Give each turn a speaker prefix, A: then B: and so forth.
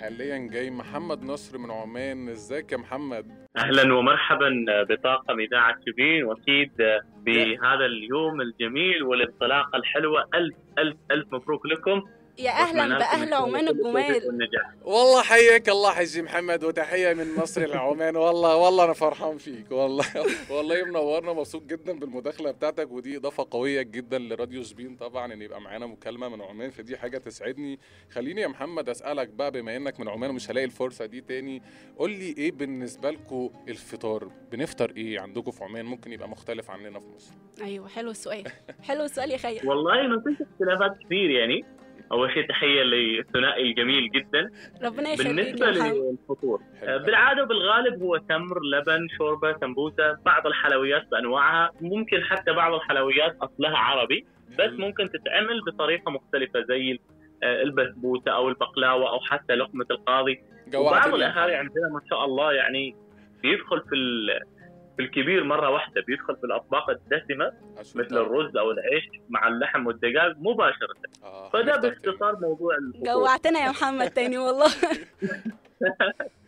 A: حاليا جاي محمد نصر من عمان ازيك يا محمد
B: اهلا ومرحبا بطاقم اذاعه شبين واكيد بهذا اليوم الجميل والانطلاقه الحلوه الف الف الف مبروك لكم
C: يا اهلا باهل عمان الجمال
A: والله حياك الله حجي محمد وتحيه من مصر لعمان والله والله انا فرحان فيك والله والله منورنا مبسوط جدا بالمداخله بتاعتك ودي اضافه قويه جدا لراديو سبين طبعا ان يبقى معانا مكالمه من عمان فدي حاجه تسعدني خليني يا محمد اسالك بقى بما انك من عمان ومش هلاقي الفرصه دي تاني قول لي ايه بالنسبه لكم الفطار بنفطر ايه عندكم في عمان ممكن يبقى مختلف عننا في مصر
C: ايوه حلو السؤال حلو السؤال يا خير
B: والله ما فيش اختلافات كثير يعني اول شيء تحيه للثنائي الجميل جدا
C: ربنا يخليك
B: بالنسبه للفطور بالعاده وبالغالب هو تمر لبن شوربه سمبوسه بعض الحلويات بانواعها ممكن حتى بعض الحلويات اصلها عربي بس ممكن تتعمل بطريقه مختلفه زي البسبوسه او البقلاوه او حتى لقمه القاضي وبعض الاهالي عندنا ما شاء الله يعني بيدخل في في الكبير مره واحده بيدخل في الاطباق الدسمه مثل الرز او العيش مع اللحم والدجاج مباشره آه فده باختصار موضوع
C: الفطور جوعتنا يا محمد تاني والله